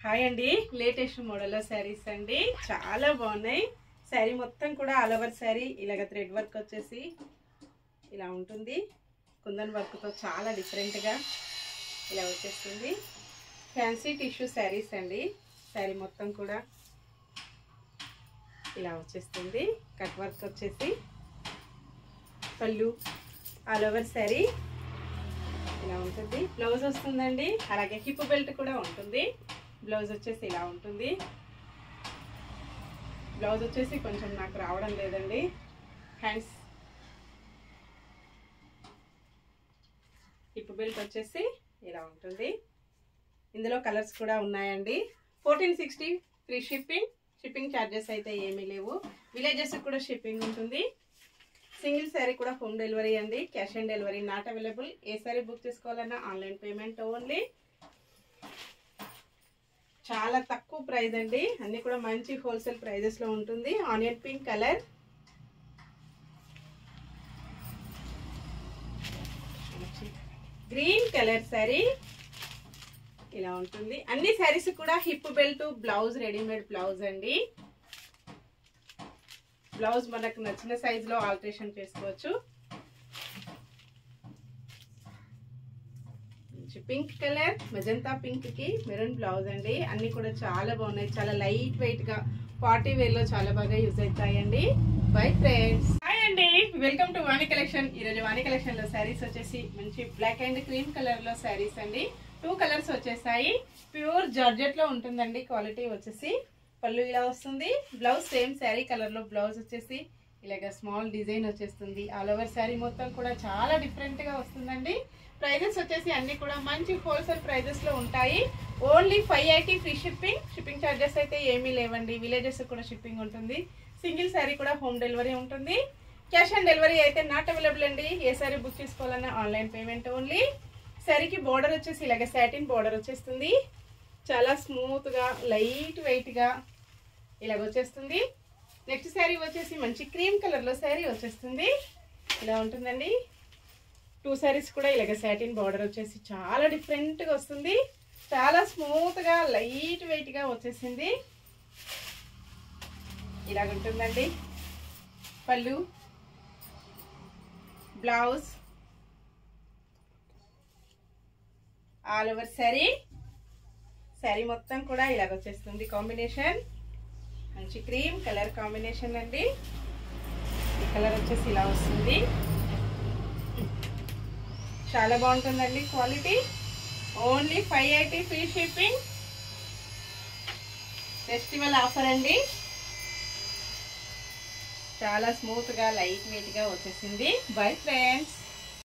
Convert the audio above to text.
hi అండి latest మోడల్లో శారీస్ అండి చాలా బాగున్నాయి శారీ మొత్తం కూడా ఆల్ ఓవర్ శారీ ఇలాగ థ్రెడ్ వర్క్ వచ్చేసి ఇలా ఉంటుంది కుందన్ వర్క్తో చాలా డిఫరెంట్గా ఇలా వచ్చేస్తుంది ఫ్యాన్సీ టిష్యూ శారీస్ అండి శారీ మొత్తం కూడా ఇలా వచ్చేస్తుంది కట్ వర్క్ వచ్చేసి పళ్ళు ఆల్ ఓవర్ శారీ ఇలా ఉంటుంది బ్లౌజ్ వస్తుందండి అలాగే హిప్ బెల్ట్ కూడా ఉంటుంది బ్లౌజ్ వచ్చేసి ఇలా ఉంటుంది బ్లౌజ్ వచ్చేసి కొంచెం నాకు రావడం లేదండి హ్యాండ్స్ హిప్ బెల్ట్ వచ్చేసి ఇలా ఉంటుంది ఇందులో కలర్స్ కూడా ఉన్నాయండి fourteen sixty free shipping shipping charges అయితే ఏమీ లేవు విలేజెస్ కూడా షిప్పింగ్ ఉంటుంది సింగిల్ శారీ కూడా హోమ్ డెలివరీ అండి cash on delivery not available ఏ శారీ బుక్ చేసుకోవాలన్నా ఆన్లైన్ పేమెంట్ ఓన్లీ చాలా తక్కువ ప్రైస్ అండి అన్ని కూడా మంచి హోల్సేల్ ప్రైజెస్ లో ఉంటుంది onion pink colour green colour sari ఇలా ఉంటుంది అన్ని శారీస్ కూడా hip belt blouse readymade blouse అండి బ్లౌజ్ మనకు నచ్చిన సైజ్ లో ఆల్టరేషన్ చేసుకోవచ్చు పింక్ కలర్ మెజంతా పింక్ కి మెరూన్ బ్లౌజ్ అండి అన్ని కూడా చాలా బాగున్నాయి చాలా లైట్ వెయిట్ గా పార్టీ వేర్ లో చాలా బాగా యూజ్ అవుతాయండి బై ఫ్రెండ్స్ హాయ్ అండి వెల్కమ్ టు వాణి కలెక్షన్ ఈ రోజు వాణి కలెక్షన్ లో శారీస్ వచ్చేసి మంచి బ్లాక్ అండ్ క్రీమ్ కలర్ లో శారీస్ అండి టూ కలర్స్ వచ్చేసాయి ప్యూర్ జార్జెట్ లో ఉంటుందండి క్వాలిటీ వచ్చేసి పళ్ళు ఇలా వస్తుంది బ్లౌజ్ సేమ్ శారీ కలర్ లో బ్లౌజ్ వచ్చేసి ఇలాగ స్మాల్ డిజైన్ వచ్చేస్తుంది ఆల్ ఓవర్ శారీ మొత్తం కూడా చాలా డిఫరెంట్ గా వస్తుందండి ప్రైజెస్ వచ్చేసి అన్ని కూడా మంచి హోల్సేల్ ప్రైజెస్ లో ఉంటాయి only five eighty free shipping shipping charges అయితే ఏమీ లేవండి విలేజెస్ కూడా షిప్పింగ్ ఉంటుంది సింగిల్ శారీ కూడా హోమ్ డెలివరీ ఉంటుంది క్యాష్ ఆన్ డెలివరీ అయితే నాట్ అవైలబుల్ అండి ఏ శారీ బుక్ చేసుకోవాలన్నా ఆన్లైన్ పేమెంట్ ఓన్లీ శారీకి బార్డర్ వచ్చేసి ఇలాగ సాటిన్ బార్డర్ వచ్చేస్తుంది చాలా స్మూత్గా లైట్ వెయిట్గా ఇలాగ వచ్చేస్తుంది నెక్స్ట్ శారీ వచ్చేసి మంచి క్రీమ్ కలర్లో శారీ వచ్చేస్తుంది ఇలా ఉంటుందండి టూ శారీస్ కూడా ఇలాగ సాటిన్ బార్డర్ వచ్చేసి చాలా డిఫరెంట్గా వస్తుంది చాలా స్మూత్గా లైట్ వెయిట్గా వచ్చేసింది ఇలాగ ఉంటుందండి పళ్ళు blouse all over sari sari మొత్తం కూడా ఇలాగ వచ్చేస్తుంది కాంబినేషన్ మంచి క్రీమ్ కలర్ కాంబినేషన్ అండి ఈ కలర్ వచ్చేసి ఇలా వస్తుంది చాలా బాగుంటుందండి quality only five eighty free shipping festival offer అండి చాలా స్మూత్గా లైట్ వెయిట్గా వచ్చేసింది బై ఫ్రెండ్స్